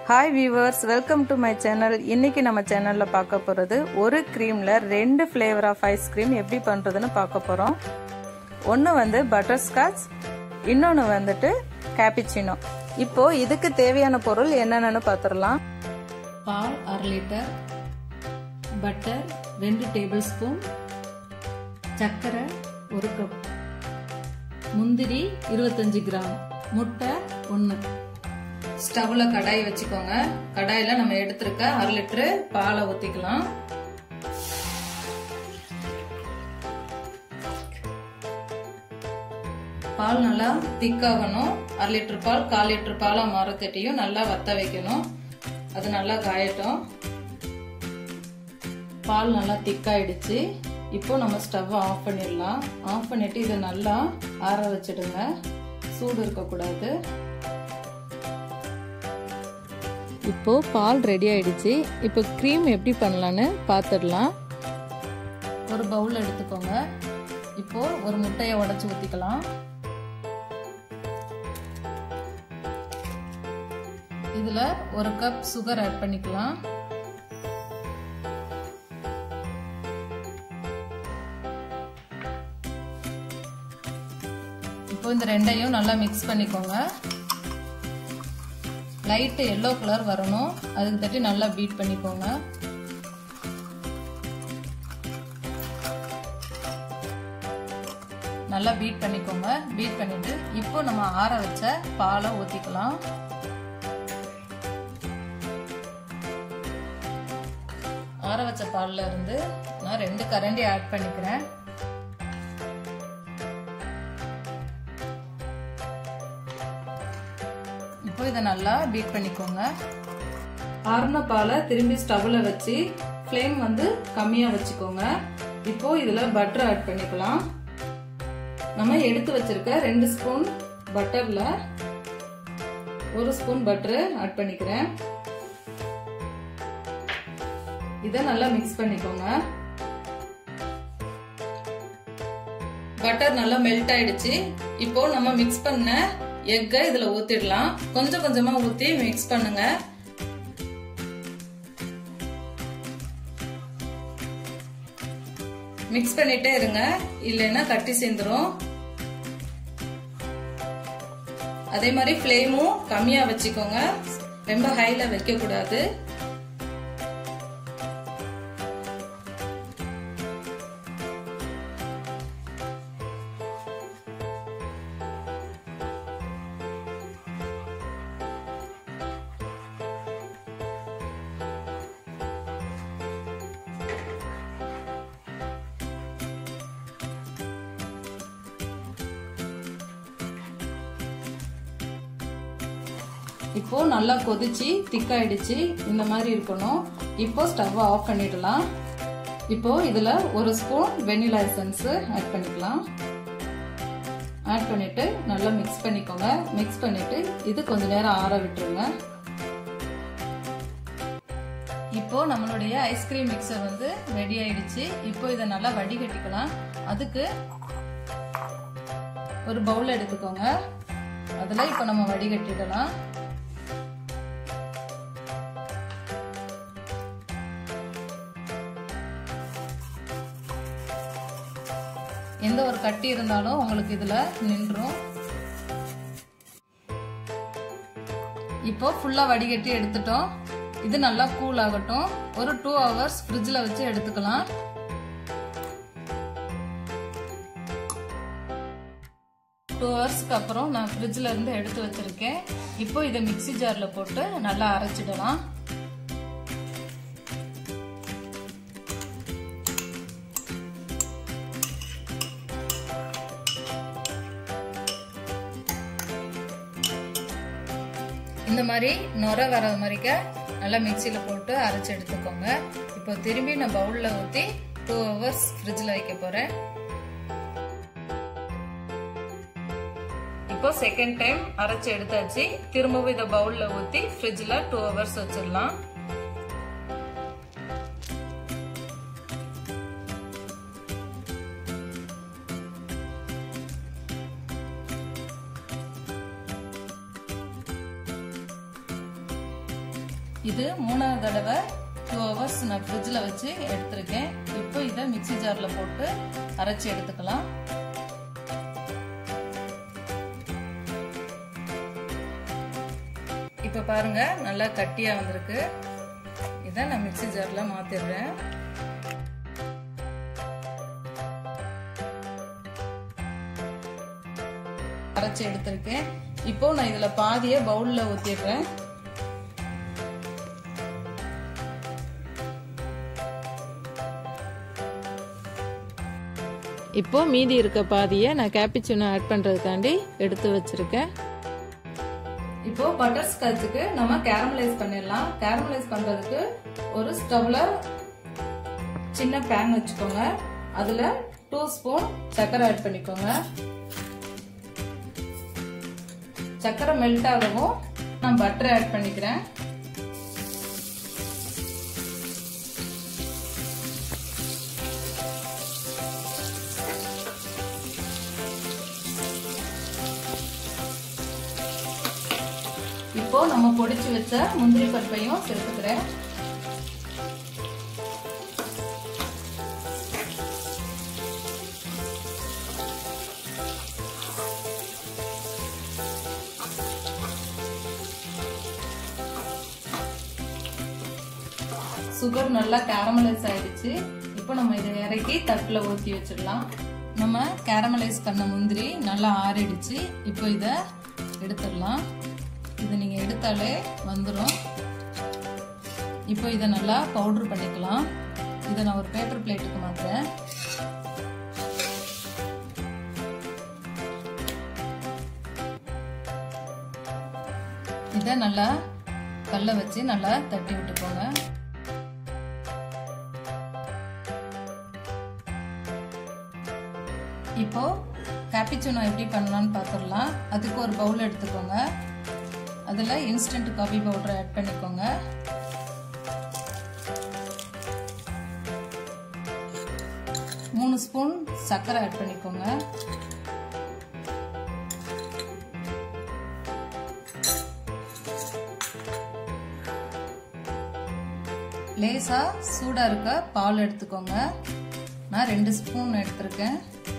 hi viewers welcome to my channel இன்னைக்கு நம்ம சேனல்ல பார்க்க போறது ஒரு க்ரீம்ல ரெண்டு ஃப்ளேவர் ஆஃப் ஐஸ்கிரீம் எப்படி பண்றதுன்னு பார்க்க போறோம் ஒன்று வந்து பட்டர் ஸ்காட்ச் இன்னொன்று வந்துட்டு கேபிச்சினோ இப்போ இதுக்கு தேவையான பொருள் என்னென்னு பார்த்துடலாம் பால் அரை லிட்டர் பட்டர் ரெண்டு டேபிள் ஸ்பூன் சர்க்கரை ஒரு கப் முந்திரி இருபத்தஞ்சு கிராம் முட்டை ஒன்று ஸ்டவ்வில் கடாய் வச்சுக்கோங்க கடாயில் நம்ம எடுத்திருக்க அரை லிட்டரு பாலை ஊற்றிக்கலாம் பால் நல்லா திக்காகணும் அரை லிட்டர் பால் கால் லிட்டர் பாலாக மாறத்தட்டியும் நல்லா வத்த வைக்கணும் அது நல்லா காயட்டும் பால் நல்லா திக்காயிடுச்சு இப்போ நம்ம ஸ்டவ் ஆஃப் பண்ணிடலாம் ஆஃப் பண்ணிட்டு இதை நல்லா ஆற வச்சிடுங்க சூடு இருக்கக்கூடாது இப்போ பால் ரெடி ஆயிடுச்சு இப்போ க்ரீம் எப்படி பண்ணலான்னு பார்த்துடலாம் ஒரு பவுல் எடுத்துக்கோங்க இப்போ ஒரு முட்டையை உடச்சி ஊற்றிக்கலாம் இதில் ஒரு கப் சுகர் ஆட் பண்ணிக்கலாம் இப்போ இந்த ரெண்டையும் நல்லா மிக்ஸ் பண்ணிக்கோங்க லைட்டு எல்லோ கலர் வரணும் அதுக்கு தட்டி நல்லா பீட் பண்ணிக்கோங்க நல்லா பீட் பண்ணிக்கோங்க பீட் பண்ணிட்டு இப்போ நம்ம ஆற வச்ச பாலை ஊற்றிக்கலாம் ஆற வச்ச பால்ல இருந்து நான் ரெண்டு கரண்டி ஆட் பண்ணிக்கிறேன் இப்போ இதை நல்லா பீட் பண்ணிக்கோங்க ஆறுன பாலை திரும்பி ஸ்டவ்ல வச்சு ஃப்ளேம் வந்து கம்மியாக வச்சுக்கோங்க இப்போ இதில் பட்டர் ஆட் பண்ணிக்கலாம் நம்ம எடுத்து வச்சிருக்க ரெண்டு ஸ்பூன் பட்டரில் ஒரு ஸ்பூன் பட்டரு ஆட் பண்ணிக்கிறேன் இதை நல்லா மிக்ஸ் பண்ணிக்கோங்க பட்டர் நல்லா மெல்ட் ஆயிடுச்சு இப்போ நம்ம மிக்ஸ் பண்ண எக்கை இதுல ஊத்திடலாம் கொஞ்சம் கொஞ்சமா ஊத்தி மிக்ஸ் பண்ணுங்க மிக்ஸ் பண்ணிட்டே இருங்க இல்லைன்னா கட்டி சேர்ந்துரும் அதே மாதிரி ஃப்ளேமும் கம்மியா வச்சுக்கோங்க ரொம்ப ஹைல வைக்க கூடாது இப்போ நல்லா கொதிச்சு திக்காயிடுச்சு இந்த மாதிரி இருக்கணும் இப்போ ஸ்டவ் ஆஃப் பண்ணிடலாம் இப்போ இதுல ஒரு ஸ்பூன் வெனிலா எசன்ஸ் ஆட் பண்ணிக்கலாம் ஆட் பண்ணிட்டு நல்லா மிக்ஸ் பண்ணிக்கோங்க மிக்ஸ் பண்ணிட்டு இது கொஞ்ச நேரம் ஆற விட்டுருங்க இப்போ நம்மளுடைய ஐஸ்கிரீம் மிக்சர் வந்து ரெடி ஆயிடுச்சு இப்போ இதை நல்லா வடிகட்டிக்கலாம் அதுக்கு ஒரு பவுல் எடுத்துக்கோங்க அதில் இப்போ நம்ம வடிகட்டிடலாம் எந்த ஒரு கட்டி இருந்தாலும் உங்களுக்கு இதுல நின்றும் இப்போ ஃபுல்லா வடிகட்டி எடுத்துட்டோம் இது நல்லா கூல் ஆகட்டும் ஒரு டூ ஹவர்ஸ் ஃப்ரிட்ஜில் வச்சு எடுத்துக்கலாம் டூ ஹவர்ஸ்க்கு அப்புறம் நான் ஃப்ரிட்ஜில் இருந்து எடுத்து வச்சிருக்கேன் இப்போ இதை மிக்சி ஜாரில் போட்டு நல்லா அரைச்சிடலாம் இந்த மாதிரி நுர வர மாதிரிக்க நல்லா மிக்சியில் போட்டு அரைச்சி எடுத்துக்கோங்க இப்போ திரும்பி நான் பவுலில் ஊற்றி டூ ஹவர்ஸ் ஃப்ரிட்ஜில் வைக்க போகிறேன் இப்போ செகண்ட் டைம் அரைச்சி எடுத்தாச்சு திரும்பவும் இதை பவுலில் ஊற்றி ஃப்ரிட்ஜில் டூ ஹவர்ஸ் வச்சிடலாம் இது மூணாவது தடவை டூ ஹவர்ஸ் நான் ஃப்ரிட்ஜில் வச்சு எடுத்திருக்கேன் இப்போ இதை மிக்சி ஜாரில் போட்டு அரைச்சி எடுத்துக்கலாம் இப்போ பாருங்க நல்லா கட்டியாக வந்திருக்கு இதை நான் மிக்சி ஜாரில் மாற்றிடுறேன் அரைச்சி எடுத்திருக்கேன் இப்போ நான் இதில் பாதியை பவுலில் ஊற்றிடுறேன் இப்போ மீதி இருக்க பாதியை நான் கேப்பிச்சினோ ஆட் பண்ணுறதுக்காண்டி எடுத்து வச்சிருக்கேன் இப்போ பட்டர் ஸ்காட்சுக்கு நம்ம கேரமலைஸ் பண்ணிடலாம் கேரமலைஸ் பண்றதுக்கு ஒரு ஸ்டவ்ல சின்ன பேன் வச்சுக்கோங்க அதுல டூ ஸ்பூன் சர்க்கரை ஆட் பண்ணிக்கோங்க சர்க்கரை மெல்ட் ஆகவும் நான் பட்டர் ஆட் பண்ணிக்கிறேன் இப்போ நம்ம பொடிச்சு வச்ச முந்திரி பருப்பையும் சேர்த்துக்கிறேன் சுகர் நல்லா கேரமலைஸ் ஆயிடுச்சு இப்போ நம்ம இதை இறக்கி தட்டில் ஊற்றி வச்சிடலாம் நம்ம கேரமலைஸ் பண்ண முந்திரி நல்லா ஆறிடுச்சு இப்போ இதை எடுத்துடலாம் இது நீங்கள் எடுத்தாலே வந்துடும் இப்போ இதை நல்லா பவுட்ரு பண்ணிக்கலாம் இதை நான் ஒரு பேப்பர் பிளேட்டுக்கு மாற்றுறேன் இதை நல்லா கல்லை வச்சு நல்லா தட்டி விட்டுக்கோங்க இப்போ கேப்பிச்சுனோ எப்படி பண்ணலாம்னு பார்த்துடலாம் அதுக்கு ஒரு பவுல் எடுத்துக்கோங்க அதில் இன்ஸ்டன்ட் காஃபி பவுடர் ஆட் பண்ணிக்கோங்க மூணு ஸ்பூன் சர்க்கரை ஆட் பண்ணிக்கோங்க லேசா சூடா இருக்க பால் எடுத்துக்கோங்க நான் ரெண்டு ஸ்பூன் எடுத்திருக்கேன்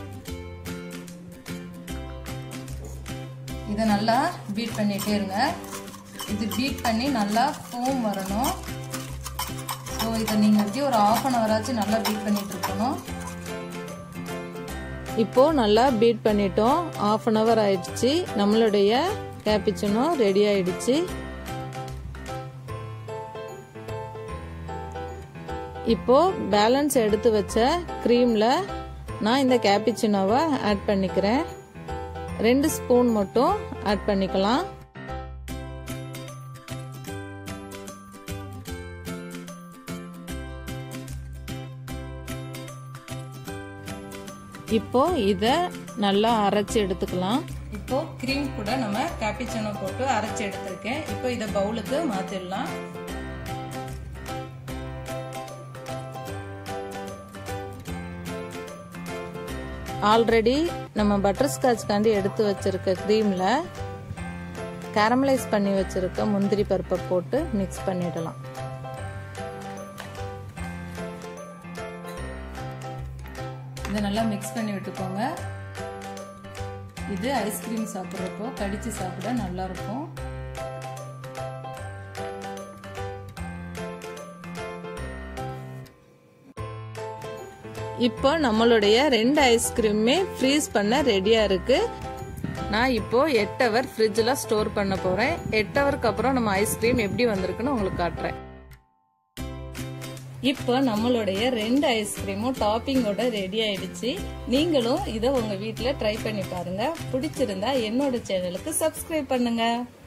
இதை நல்லா பீட் பண்ணிட்டே இருங்க இது பீட் பண்ணி நல்லா ஃபோம் வரணும் ஸோ இதை நீங்கள் எப்படி ஒரு ஆஃப் அன் ஹவர் ஆச்சு நல்லா பீட் பண்ணிட்டு இருக்கணும் இப்போ நல்லா பீட் பண்ணிட்டோம் ஆஃப் அன் ஹவர் ஆயிடுச்சு நம்மளுடைய கேப்பிச்சினோ ரெடி ஆயிடுச்சு இப்போ பேலன்ஸ் எடுத்து வச்ச க்ரீமில் நான் இந்த கேப்பிச்சினோவை ஆட் பண்ணிக்கிறேன் ரெண்டு ஸ்பூன் மட்டும் ஆட் பண்ணிக்கலாம் இப்போ இதை நல்லா அரைச்சி எடுத்துக்கலாம் இப்போ க்ரீம் கூட நம்ம கேப்பிச்சனோ போட்டு அரைச்சி எடுத்திருக்கேன் இப்போ இதை பவுலுக்கு மாற்றிடலாம் ஆல்ரெடி நம்ம பட்டர் ஸ்காட்ச்காண்டி எடுத்து வச்சிருக்க க்ரீமில் கேரமலைஸ் பண்ணி வச்சிருக்க முந்திரி பருப்பை போட்டு மிக்ஸ் பண்ணிடலாம் இதை நல்லா மிக்ஸ் பண்ணி விட்டுக்கோங்க இது ஐஸ்கிரீம் சாப்பிட்றப்போ கடிச்சு சாப்பிட நல்லா இருக்கும் இப்போ நம்மளுடைய ரெண்டு ஐஸ்கிரீமே ஃப்ரீஸ் பண்ண ரெடியாக இருக்கு நான் இப்போ எட்டு ஹவர் ஃப்ரிட்ஜில் ஸ்டோர் பண்ண போகிறேன் எட்டு ஹவருக்கு அப்புறம் நம்ம ஐஸ்கிரீம் எப்படி வந்திருக்குன்னு உங்களுக்கு காட்டுறேன் இப்போ நம்மளுடைய ரெண்டு ஐஸ்கிரீமும் டாப்பிங்கோட ரெடி ஆயிடுச்சு நீங்களும் இதை உங்க வீட்டில் ட்ரை பண்ணி பாருங்க பிடிச்சிருந்தா என்னோட சேனலுக்கு சப்ஸ்கிரைப் பண்ணுங்க